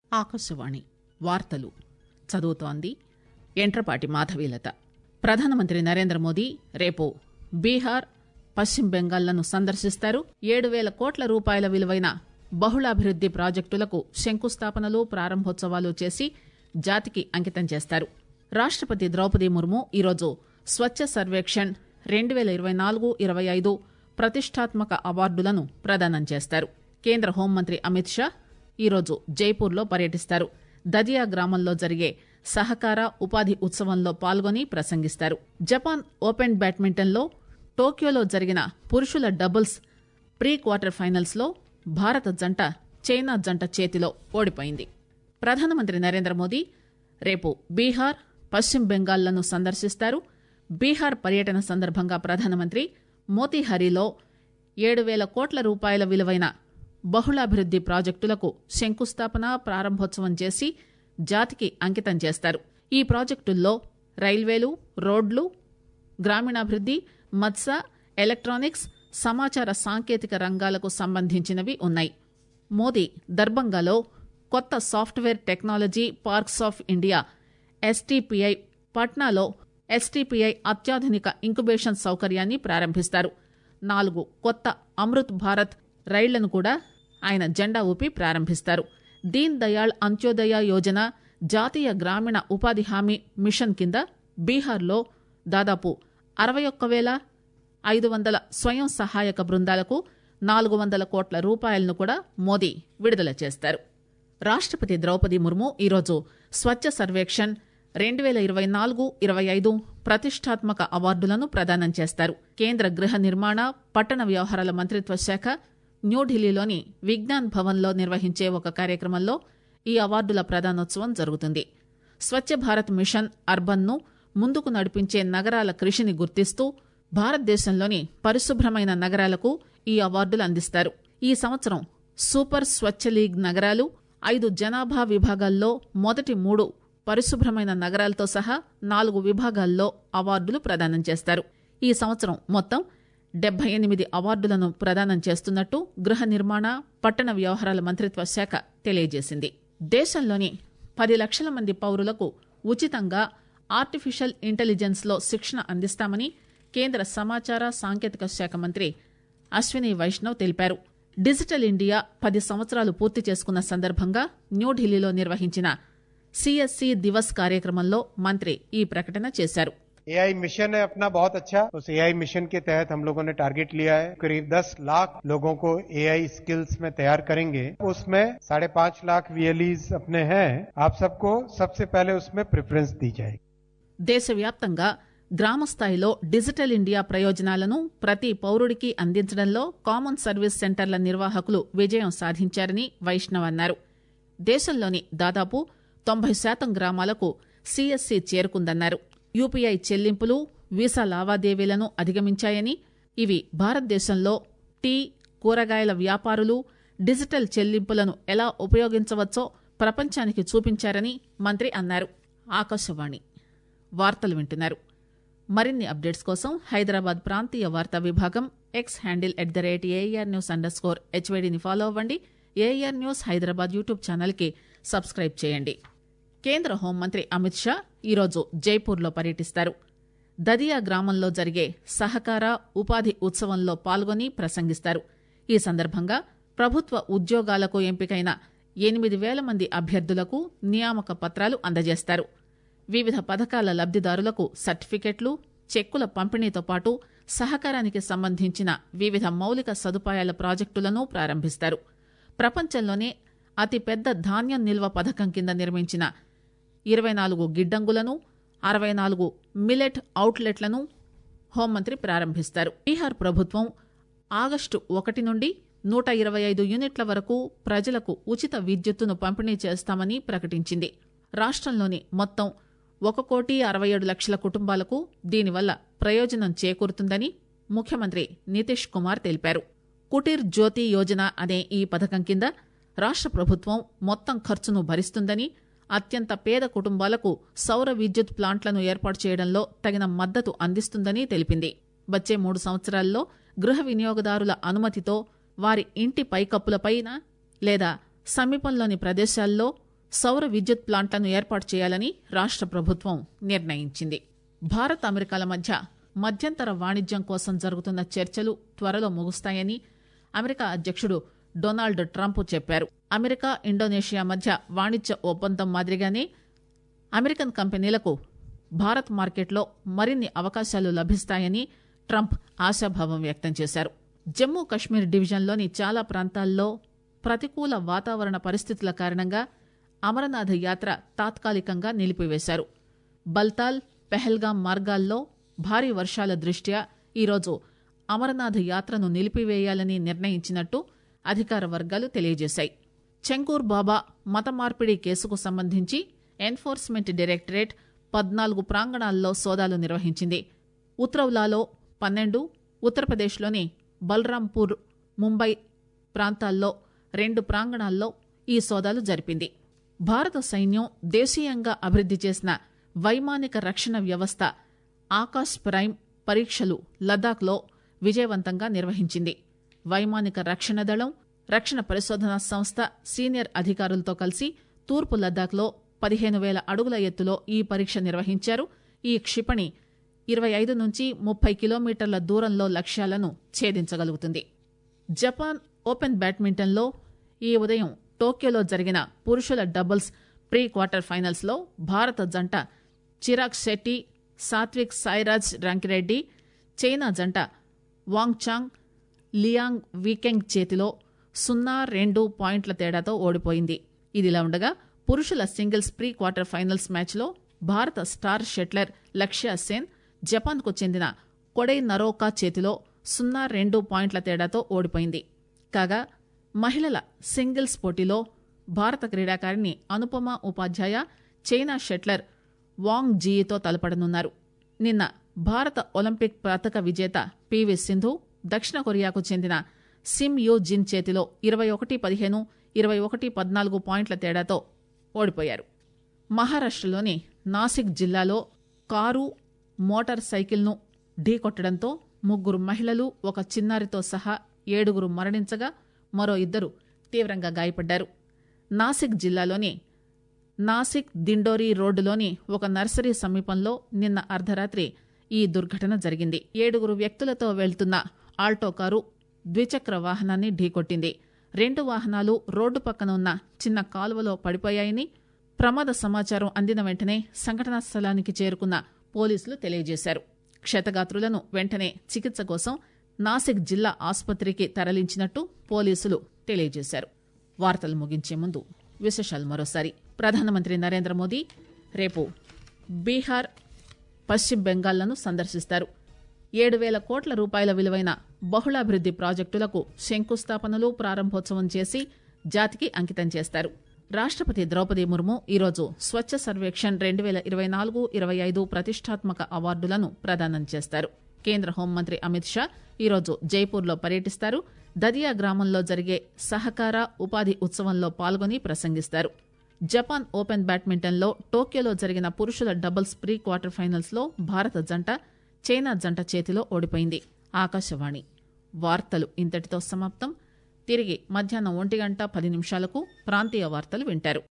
ఆకాశవాణి వార్తలు చదువుతోంది ఎంట్రపాటి మాధవీలత ప్రధానమంత్రి నరేంద్ర మోదీ రేపు బీహార్ పశ్చిమ బెంగాల్లను సందర్శిస్తారు ఏడు పేల కోట్ల రూపాయల విలువైన బహుళాభివృద్ది ప్రాజెక్టులకు శంకుస్థాపనలు ప్రారంభోత్సవాలు చేసి జాతికి అంకితం చేస్తారు రాష్టపతి ద్రౌపది ముర్ము ఈరోజు స్వచ్ఛ సర్వేక్షణ్ రెండు పేల ఇరవై నాలుగు ఇరవై ఐదు ప్రతిష్టాత్మక అవార్డులను ప్రదానం చేస్తారు కేంద్ర హోంమంత్రి అమిత్ షా ఈరోజు జైపూర్లో పర్యటిస్తారు దదియా గ్రామంలో జరిగే సహకార ఉపాధి ఉత్సవంలో పాల్గొని ప్రసంగిస్తారు జపాన్ ఓపెన్ బ్యాడ్మింటన్లో టోక్యోలో జరిగిన పురుషుల డబుల్స్ ప్రీ క్వార్టర్ ఫైనల్స్ లో భారత జంట చైనా జంట చేతిలో ఓడిపోయింది ప్రధానమంత్రి నరేంద్ర మోదీ రేపు బీహార్ పశ్చిమ బెంగాల్లను సందర్శిస్తారు బీహార్ పర్యటన సందర్భంగా ప్రధానమంత్రి మోతీహరిలో ఏడు పేల కోట్ల రూపాయల విలువైన బహుళాభివృద్ది ప్రాజెక్టులకు శంకుస్థాపన ప్రారంభోత్సవం చేసి జాతికి అంకితం చేస్తారు ఈ ప్రాజెక్టుల్లో రైల్వేలు రోడ్లు గ్రామీణాభివృద్ది మత్స్య ఎలక్ట్రానిక్స్ సమాచార సాంకేతిక రంగాలకు సంబంధించినవి ఉన్నాయి మోదీ దర్బంగాలో కొత్త software technology parks of India STPI పట్నాలో ఎస్టీపీఐ అత్యాధునిక ఇంకుబేషన్ సౌకర్యాన్ని ప్రారంభిస్తారు నాలుగు కొత్త అమృత్ భారత్ రైళ్లను కూడా ఆయన జెండా ఊపి ప్రారంభిస్తారు దీన్ దయాళ్ అంత్యోదయ యోజన జాతీయ గ్రామీణ ఉపాధి హామీ మిషన్ కింద బీహార్లో దాదాపు అరవై ఒక్క వేల ఐదు వందల స్వయం సహాయక బృందాలకు నాలుగు వందల కోట్ల రూపాయలను కూడా మోదీ విడుదల చేస్తారు రాష్టపతి ద్రౌపది ముర్ము ఈరోజు స్వచ్ఛ సర్వేక్షణ్ రెండు పేల ఇరవై నాలుగు ఇరవై ఐదు ప్రతిష్టాత్మక అవార్డులను ప్రదానం చేస్తారు కేంద్ర గృహ నిర్మాణ పట్టణ వ్యవహారాల మంత్రిత్వ శాఖ న్యూఢిల్లీలోని విజ్ఞాన్ భవన్లో నిర్వహించే ఒక కార్యక్రమంలో ఈ అవార్డుల ప్రదానోత్సవం జరుగుతుంది స్వచ్ఛ భారత్ మిషన్ అర్బన్ ను ముందుకు నడిపించే నగరాల కృషిని గుర్తిస్తూ భారతదేశంలోని పరిశుభ్రమైన నగరాలకు ఈ అవార్డులు అందిస్తారు ఈ సంవత్సరం సూపర్ స్వచ్ఛ లీగ్ నగరాలు ఐదు జనాభా విభాగాల్లో మొదటి మూడు పరిశుభ్రమైన నగరాలతో సహా నాలుగు విభాగాల్లో అవార్డులు ప్రదానం చేస్తారు ఈ సంవత్సరం మొత్తం డెబ్బై ఎనిమిది అవార్డులను ప్రదానం చేస్తున్నట్టు గృహ నిర్మాణ పట్టణ వ్యవహారాల మంత్రిత్వ శాఖ తెలియజేసింది దేశంలోని పది లక్షల మంది పౌరులకు ఉచితంగా ఆర్టిఫిషియల్ ఇంటెలిజెన్స్ లో శిక్షణ అందిస్తామని కేంద్ర సమాచార సాంకేతిక శాఖ మంత్రి అశ్విని వైష్ణవ్ తెలిపారు డిజిటల్ ఇండియా పది సంవత్సరాలు పూర్తి చేసుకున్న సందర్భంగా న్యూఢిల్లీలో నిర్వహించిన సిఎస్సి దివస్ కార్యక్రమంలో మంత్రి ఈ ప్రకటన చేశారు एआई मिशन है अपना बहुत अच्छा उस एआई मिशन के तहत हम लोगों ने टारगेट लिया है करीब 10 लाख लोगों को एआई स्किल्स में तैयार करेंगे उसमें साढ़े पांच लाख वीएलईज अपने हैं आप सबको सबसे पहले उसमें प्रेफरेंस दी जाएगी దేశవ్యాప్తంగా గ్రామ స్థాయిలో డిజిటల్ ఇండియా ప్రయోజనాలను ప్రతి పౌరుడికి అందించడంలో కామన్ సర్వీస్ సెంటర్ల నిర్వాహకులు విజయం సాధించారని వైష్ణవ్ అన్నారు దేశంలోని దాదాపు తొంభై శాతం గ్రామాలకు సిఎస్సి చేరుకుందన్నారు యూపీఐ చెల్లింపులు వీసా లావాదేవీలను అధిగమించాయని ఇవి భారతదేశంలో టీ కూరగాయల వ్యాపారులు డిజిటల్ చెల్లింపులను ఎలా ఉపయోగించవచ్చో ప్రపంచానికి చూపించారని మంత్రి అన్నారు ఆకాశవాణి వార్తలు వింటున్నారు మరిన్ని అప్డేట్స్ కోసం హైదరాబాద్ ప్రాంతీయ వార్తా విభాగం X handle at the rate AR news under score హెచ్వైడిని ఫాలో అవ్వండి ఏఆర్ న్యూస్ హైదరాబాద్ యూట్యూబ్ ఛానల్కి సబ్స్క్రైబ్ చేయండి కేంద్ర హోంమంత్రి అమిత్ షా ఈరోజు జైపూర్లో పర్యటిస్తారు దదియా గ్రామంలో జరిగే సహకార ఉపాధి ఉత్సవంలో పాల్గొని ప్రసంగిస్తారు ఈ సందర్భంగా ప్రభుత్వ ఉద్యోగాలకు ఎంపికైన ఎనిమిది వేల మంది అభ్యర్థులకు నియామక పత్రాలు అందజేస్తారు వివిధ పథకాల లబ్దిదారులకు సర్టిఫికెట్లు చెక్కుల పంపిణీతో పాటు సహకారానికి సంబంధించిన వివిధ మౌలిక సదుపాయాల ప్రాజెక్టులను ప్రారంభిస్తారు ప్రపంచంలోనే అతిపెద్ద ధాన్యం నిల్వ పథకం కింద నిర్మించిన ఇరవై నాలుగు గిడ్డంగులను అరవై నాలుగు మిలెట్ అవుట్లెట్లను హోంమంత్రి ప్రారంభిస్తారు బీహార్ ప్రభుత్వం ఆగస్టు ఒకటి నుండి నూట ఇరవై ఐదు యూనిట్ల వరకు ప్రజలకు ఉచిత విద్యుత్తును పంపిణీ చేస్తామని ప్రకటించింది రాష్టంలోని మొత్తం ఒక కోటి అరవై ఏడు లక్షల కుటుంబాలకు దీనివల్ల ప్రయోజనం చేకూరుతుందని ముఖ్యమంత్రి నితీష్ కుమార్ తెలిపారు కుటీర్ జ్యోతి యోజన అనే ఈ పథకం కింద రాష్ట ప్రభుత్వం మొత్తం ఖర్చును భరిస్తుందని అత్యంత పేద కుటుంబాలకు సౌర విద్యుత్ ప్లాంట్లను ఏర్పాటు చేయడంలో తగిన మద్దతు అందిస్తుందని తెలిపింది వచ్చే మూడు సంవత్సరాల్లో గృహ వినియోగదారుల అనుమతితో వారి ఇంటి పైకప్పులపైన లేదా సమీపంలోని ప్రదేశాల్లో సౌర విద్యుత్ ప్లాంట్లను ఏర్పాటు చేయాలని రాష్ట ప్రభుత్వం నిర్ణయించింది భారత్ అమెరికాల మధ్య మధ్యంతర వాణిజ్యం కోసం జరుగుతున్న చర్చలు త్వరలో ముగుస్తాయని అమెరికా అధ్యక్షుడు డొనాల్డ్ ట్రంప్ చెప్పారు అమెరికా ఇండోనేషియా మధ్య వాణిజ్య ఒప్పందం మాదిరిగానే అమెరికన్ కంపెనీలకు భారత్ మార్కెట్లో మరిన్ని అవకాశాలు లభిస్తాయని ట్రంప్ ఆశాభావం వ్యక్తం చేశారు జమ్మూ కశ్మీర్ డివిజన్లోని చాలా ప్రాంతాల్లో ప్రతికూల వాతావరణ పరిస్థితుల కారణంగా అమరనాథ్ యాత్ర తాత్కాలికంగా నిలిపివేశారు బల్తాల్ పెహల్గాం మార్గాల్లో భారీ వర్షాల దృష్ట్యా ఈరోజు అమరనాథ్ యాత్రను నిలిపివేయాలని నిర్ణయించినట్టు అధికార వర్గాలు తెలియజేశాయి చెంకూర్ బాబా మత మార్పిడి కేసుకు సంబంధించి ఎన్ఫోర్స్మెంట్ డైరెక్టరేట్ పద్నాలుగు ప్రాంగణాల్లో సోదాలు నిర్వహించింది ఉత్రవ్లాలో పన్నెండు ఉత్తరప్రదేశ్లోని బల్రాంపూర్ ముంబై ప్రాంతాల్లో రెండు ప్రాంగణాల్లో ఈ సోదాలు జరిపింది భారత సైన్యం దేశీయంగా అభివృద్ది చేసిన వైమానిక రక్షణ వ్యవస్థ ఆకాశ్ ప్రైమ్ పరీక్షలు లద్దాఖ్లో విజయవంతంగా నిర్వహించింది వైమానిక రక్షణ దళం రక్షణ పరిశోధనా సంస్థ సీనియర్ అధికారులతో కలిసి తూర్పు లద్దాఖ్లో పదిహేను వేల అడుగుల ఎత్తులో ఈ పరీక్ష నిర్వహించారు ఈ క్షిపణి ఇరవై ఐదు నుంచి ముప్పై కిలోమీటర్ల దూరంలో లక్ష్యాలను ఛేదించగలుగుతుంది జపాన్ ఓపెన్ బ్యాడ్మింటన్లో ఈ ఉదయం టోక్యోలో జరిగిన పురుషుల డబుల్స్ ప్రీ క్వార్టర్ ఫైనల్స్ లో భారత జంట చిరాగ్ శెట్టి సాత్విక్ సాయిరాజ్ రంకిరెడ్డి చైనా జంట వాంగ్చాంగ్ లియాంగ్ వీకెంగ్ చేతిలో సున్నా రెండు పాయింట్ల తేడాతో ఓడిపోయింది ఇదిలా ఉండగా పురుషుల సింగిల్స్ ప్రీ క్వార్టర్ ఫైనల్స్ మ్యాచ్లో భారత స్టార్ షెట్లర్ లక్ష్య సేన్ జపాన్కు చెందిన కొడై నరోకా చేతిలో సున్నా రెండు పాయింట్ల తేడాతో ఓడిపోయింది కాగా మహిళల సింగిల్స్ పోటీలో భారత క్రీడాకారిణి అనుపమ ఉపాధ్యాయ చైనా షెట్లర్ వాంగ్ జీతో తలపడనున్నారు నిన్న భారత ఒలింపిక్ పతక విజేత పివి సింధు దక్షిణ కొరియాకు చెందిన సిమ్ యూ జిన్ చేతిలో ఇరవై ఒకటి పదిహేను ఇరవై ఒకటి పద్నాలుగు పాయింట్ల తేడాతో ఓడిపోయారు మహారాష్టలోని నాసిక్ జిల్లాలో కారు మోటార్ సైకిల్ను ఢీకొట్టడంతో ముగ్గురు మహిళలు ఒక చిన్నారితో సహా ఏడుగురు మరణించగా మరో ఇద్దరు తీవ్రంగా గాయపడ్డారు నాసిక్ జిల్లాలోని నాసిక్ దిండోరి రోడ్డులోని ఒక నర్సరీ సమీపంలో నిన్న అర్ధరాత్రి ఈ దుర్ఘటన జరిగింది ఏడుగురు వ్యక్తులతో వెళ్తున్న ఆల్టో కారు ద్విచక్ర వాహనాన్ని ఢీకొట్టింది రెండు వాహనాలు రోడ్డు పక్కన ఉన్న చిన్న కాలువలో పడిపోయాయని ప్రమాద సమాచారం అందిన వెంటనే సంఘటనా స్థలానికి చేరుకున్న పోలీసులు తెలియజేశారు క్షతగాత్రులను వెంటనే చికిత్స కోసం నాసిక్ జిల్లా ఆసుపత్రికి తరలించినట్టు పోలీసులు తెలియజేశారు వార్తలు ముగించే ముందు విశేషాలు మరోసారి ప్రధానమంత్రి నరేంద్ర మోదీ రేపు బీహార్ పశ్చిమ బెంగాల్లను సందర్శిస్తారు ఏడు వేల కోట్ల రూపాయల విలువైన బహుళాభివృద్ది ప్రాజెక్టులకు శంకుస్థాపనలు ప్రారంభోత్సవం చేసి జాతికి అంకితం చేస్తారు రాష్టపతి ద్రౌపది ముర్ము ఈరోజు స్వచ్ఛ సర్వేక్షణ్ రెండు వేల ఇరవై నాలుగు ఇరవై ఐదు ప్రతిష్టాత్మక అవార్డులను ప్రదానం చేస్తారు కేంద్ర హోంమంత్రి అమిత్ షా ఈరోజు జైపూర్లో పర్యటిస్తారు దదియా గ్రామంలో జరిగే సహకార ఉపాధి ఉత్సవంలో పాల్గొని ప్రసంగిస్తారు జపాన్ ఓపెన్ బ్యాడ్మింటన్లో టోక్యోలో జరిగిన పురుషుల డబుల్స్ ప్రీ క్వార్టర్ ఫైనల్స్ లో భారత జంట చైనా జంట చేతిలో ఓడిపోయింది ఆకాశవాణి వార్తలు ఇంతటితో సమాప్తం తిరిగి మధ్యాహ్నం ఒంటి గంట పది నిమిషాలకు ప్రాంతీయ వార్తలు వింటారు